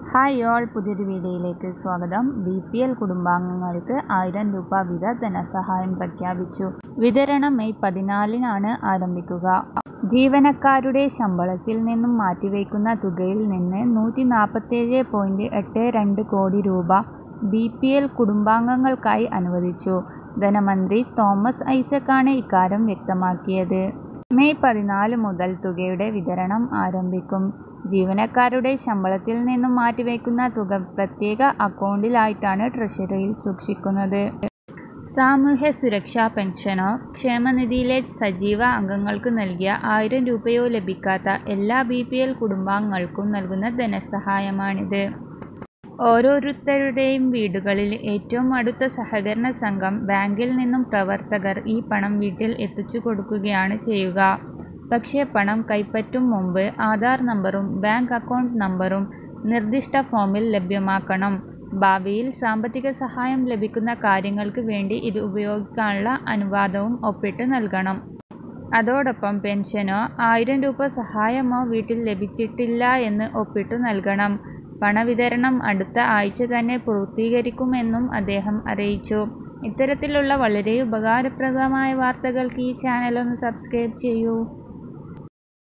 hi all പുതിയൊരു വീഡിയോയിലേക്ക് സ്വാഗതം ബി പി എൽ കുടുംബാംഗങ്ങൾക്ക് ആയിരം രൂപ വീത ധനസഹായം പ്രഖ്യാപിച്ചു വിതരണം മെയ് പതിനാലിനാണ് ആരംഭിക്കുക ജീവനക്കാരുടെ ശമ്പളത്തിൽ നിന്നും മാറ്റിവയ്ക്കുന്ന തുകയിൽ നിന്ന് നൂറ്റി നാൽപ്പത്തേഴ് പോയിൻറ്റ് എട്ട് രണ്ട് കോടി രൂപ ബി പി എൽ കുടുംബാംഗങ്ങൾക്കായി അനുവദിച്ചു ധനമന്ത്രി തോമസ് ഐസക്കാണ് ഇക്കാര്യം വ്യക്തമാക്കിയത് മെയ് പതിനാല് മുതൽ തുകയുടെ വിതരണം ആരംഭിക്കും ജീവനക്കാരുടെ ശമ്പളത്തിൽ നിന്നും മാറ്റിവയ്ക്കുന്ന തുക പ്രത്യേക അക്കൗണ്ടിലായിട്ടാണ് ട്രഷറിയിൽ സൂക്ഷിക്കുന്നത് സാമൂഹ്യ സുരക്ഷാ പെൻഷനോ ക്ഷേമനിധിയിലെ സജീവ അംഗങ്ങൾക്ക് നൽകിയ ആയിരം രൂപയോ ലഭിക്കാത്ത എല്ലാ ബി പി എൽ കുടുംബാംഗങ്ങൾക്കും നൽകുന്ന ധനസഹായമാണിത് ഓരോരുത്തരുടെയും വീടുകളിൽ ഏറ്റവും അടുത്ത സഹകരണ സംഘം ബാങ്കിൽ നിന്നും പ്രവർത്തകർ ഈ പണം വീട്ടിൽ എത്തിച്ചു കൊടുക്കുകയാണ് ചെയ്യുക പക്ഷേ പണം കൈപ്പറ്റും മുമ്പ് ആധാർ നമ്പറും ബാങ്ക് അക്കൗണ്ട് നമ്പറും നിർദ്ദിഷ്ട ഫോമിൽ ലഭ്യമാക്കണം ഭാവിയിൽ സാമ്പത്തിക സഹായം ലഭിക്കുന്ന കാര്യങ്ങൾക്ക് വേണ്ടി ഇത് ഉപയോഗിക്കാനുള്ള അനുവാദവും ഒപ്പിട്ട് നൽകണം അതോടൊപ്പം പെൻഷനോ ആയിരം രൂപ സഹായമോ വീട്ടിൽ ലഭിച്ചിട്ടില്ല എന്ന് ഒപ്പിട്ടു നൽകണം പണവിതരണം അടുത്ത ആഴ്ച തന്നെ പൂർത്തീകരിക്കുമെന്നും അദ്ദേഹം അറിയിച്ചു ഇത്തരത്തിലുള്ള വളരെ ഉപകാരപ്രദമായ വാർത്തകൾക്ക് ഈ ചാനൽ ഒന്ന് സബ്സ്ക്രൈബ് ചെയ്യൂ